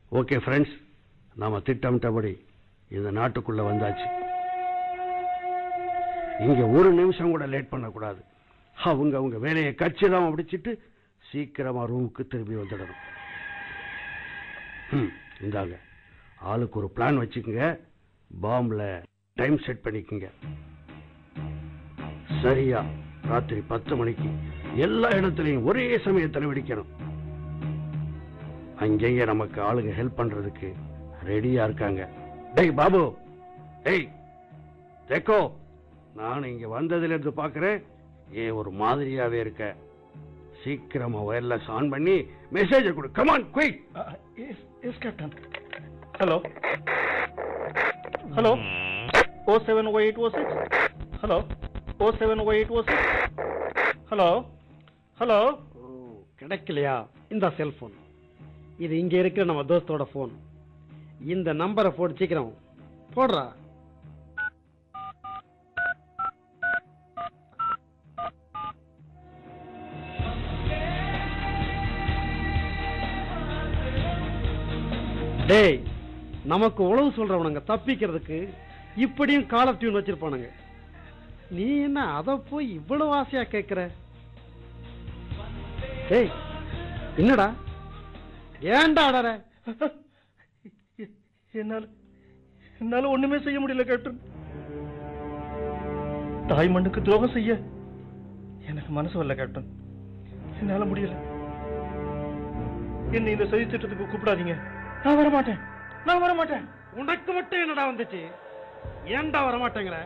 okay friends நாம திட்டமிட்டபடி இந்த நாட்டுக்குள்ள வந்தாச்சு இங்க ஒரு நிமிஷம் கூட லேட் பண்ணக்கூடாது அவங்க அவங்க வேலையை கச்சிதமா முடிச்சிட்டு சீக்கிரமா ரூமுக்கு திரும்பி வந்துடணும் ம், இந்தாங்க ஆளுக்கு ஒரு பிளான் வச்சுக்கோங்க பாம்ப்ல டைம் செட் பண்ணிக்கோங்க சரியா ராத்திரி பத்து மணிக்கு எல்லா இடத்துலையும் ஒரே சமயத்தில் வெடிக்கணும் அங்கேயே நமக்கு ஆளுங்க ஹெல்ப் பண்றதுக்கு ரெடியா இருக்காங்க டேய் பாபு டேய் தேக்கோ நான் இங்க வந்ததுல இருந்து பாக்குறேன் ஏன் ஒரு மாதிரியாவே இருக்க சீக்கிரமா ஒயர்லெஸ் ஆன் பண்ணி மெசேஜ் கொடு come on quick yes yes captain hello hello O seven O eight O six hello O seven O eight O six hello hello கிடைக்கலையா இந்த செல்போன் இது இங்க இருக்கிற நம்ம தோஸ்தோட போன் இந்த நம்பரை போட்டு சீக்கிரம் போடுறா டேய் நமக்கு உழவு சொல்றவனுங்க தப்பிக்கிறதுக்கு இப்படியும் கால் ஆஃப் டியூன் வச்சிருப்பானுங்க நீ என்ன அத போய் இவ்வளவு ஆசையா கேக்குற டேய் என்னடா ஏன்டா அடற என்னால் என்னால ஒண்ணுமே செய்ய முடியல கேப்டன் தாய் மண்ணுக்கு துரோகம் செய்ய எனக்கு மனசு வரல கேப்டன் என்னால முடியல என்னை இந்த சதி திட்டத்துக்கு கூப்பிடாதீங்க நான் வர மாட்டேன் நான் வர மாட்டேன் உனக்கு மட்டும் என்னடா வந்துச்சு ஏன்டா வர மாட்டேங்கிற